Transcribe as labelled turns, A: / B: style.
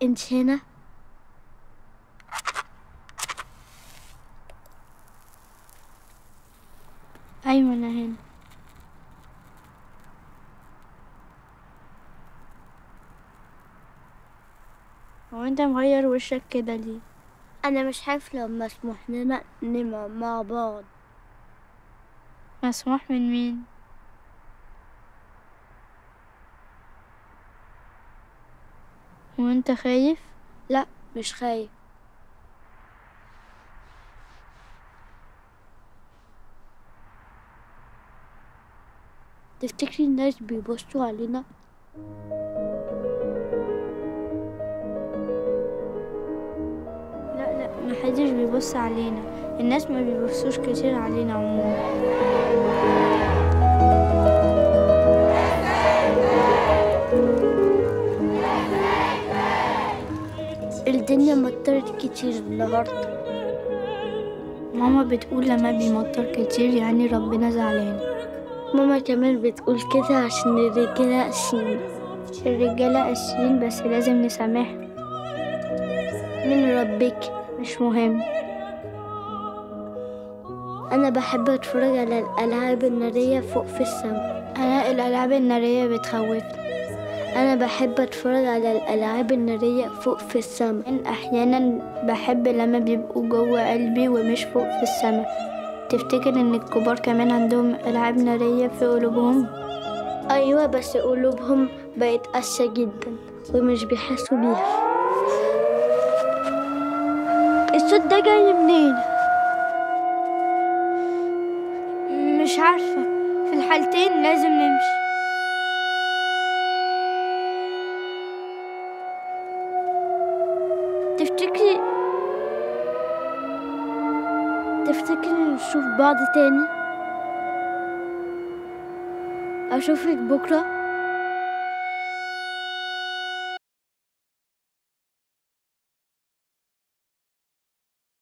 A: انت هنا
B: أيوة أنا هنا هو أنت مغير وشك كده ليه؟
A: انا مش عارف لو مسموح لنا نبقى مع بعض
B: مسموح من مين؟ هو أنت خايف؟
A: لا مش خايف تفتكري الناس بيبصوا علينا
B: لا لا محدش بيبص علينا الناس ما بيبصوش كتير علينا عموما
A: الدنيا مطرت كتير النهارده
B: ماما بتقول لما بيمطر كتير يعني ربنا زعلان
A: ماما كمان بتقول كده عشان الرجالة قاسيين
B: الرجالة قاسيين بس لازم نسامحهم
A: من ربك
B: مش مهم
A: أنا بحب أتفرج على الألعاب النارية فوق في السماء
B: أنا الألعاب النارية بتخوفني
A: أنا بحب أتفرج على الألعاب النارية فوق في السماء
B: كمان أحيانا بحب لما بيبقوا جوه قلبي ومش فوق في السماء تفتكر إن الكبار كمان عندهم ألعاب نارية في قلوبهم؟
A: أيوة بس قلوبهم بقت قاسية جدا ومش بيحسوا بيها الصوت ده جاي منين؟
B: مش عارفة في الحالتين لازم نمشي
A: تفتكري تفتكري نشوف بعض تاني أشوفك بكرة